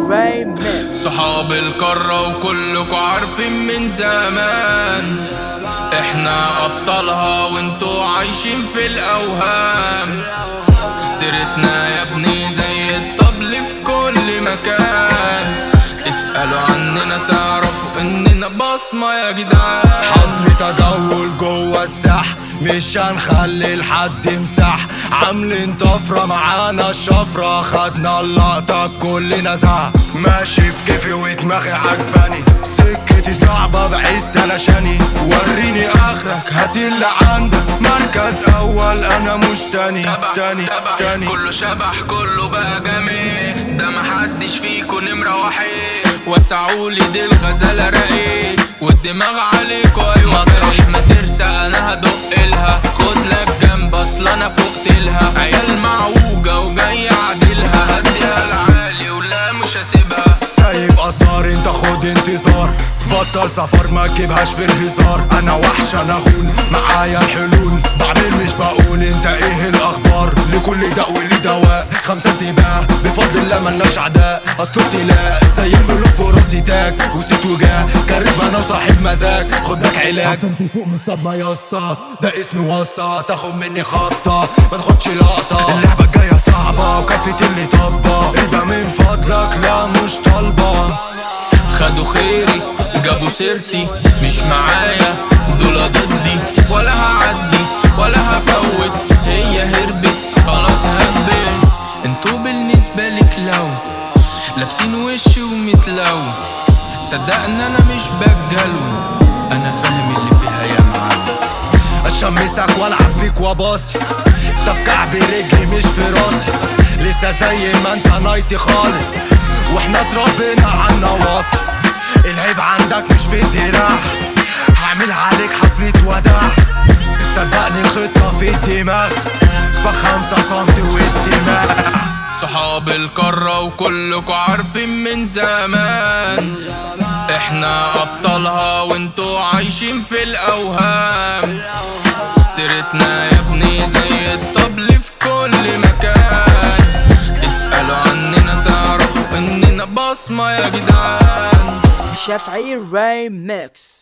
Remix صحاب القارة وكلكوا عارفين من زمان احنا ابطالها وانتوا عايشين في الاوهام سيرتنا يا ابني زي الطبل في كل مكان اسألوا عننا تعرفوا اننا بصمة يا جدعان حظر تدول جوه الساح مش هنخلي لحد مساح عاملين طفرة معانا الشفرة خدنا اللقطة بكل نزاع ماشي بكيفي ودماغي عجباني سكتي صعبة بعيد تلاشاني وريني اخرك هات اللي عندك مركز اول انا مش تاني شبح تاني شبح تاني كله شبح كله بقى جميل ده محدش فيكو نمرة وحيد وسعولي دي الغزالة رقيق والدماغ عليكوا ايوه مطرح ما ترسى انا هدق لها خد لك جنب اصل انا فوقت لها عيال معوجة وجاي اعدلها هديها العالي ولا مش هسيبها سايب اثار انت خد انتظار بطل سفر ما تجيبهاش في الهزار انا وحش انا اخون معايا الحلول بعمل مش بقول انت ايه الاخبار لكل داء وليه دواء خمسة انتباه بفضل الله ملناش عداء اصله ابتلاء زي الملوك فوق راسي تاج وست وجاه كاريزما انا وصاحب مزاج خد لك علاج فوق من الصدمة يا اسطى ده اسمي واسطة تاخد مني خطة ما تاخدش لقطة اللعبة الجاية صعبة وكفة اللي طبة ايه ده من فضلك لا مش طالبة خدوا خيري جابوا سيرتي مش معايا دول ضدي ولا هعدي ولا هفوت هي هربت خلاص هبت انتوا بالنسبة لك لو لابسين وش ومتلو صدقني انا مش بتجلون انا فاهم اللي فيها يا معلم اشمسك والعب بيك وباصي انت في كعب رجلي مش في راسي لسه زي ما انت نايتي خالص واحنا اتربينا على النواصي العيب عندك مش في الدراع هعمل عليك حفلة وداع صدقني الخطة في الدماغ فخمسة سنتي واستماع صحاب القارة وكلكوا عارفين من زمان احنا ابطالها وانتوا عايشين في الاوهام سيرتنا يا ابني زي الطبل في كل مكان اسألوا عننا تعرفوا اننا بصمة يا جدعان شافعي Remix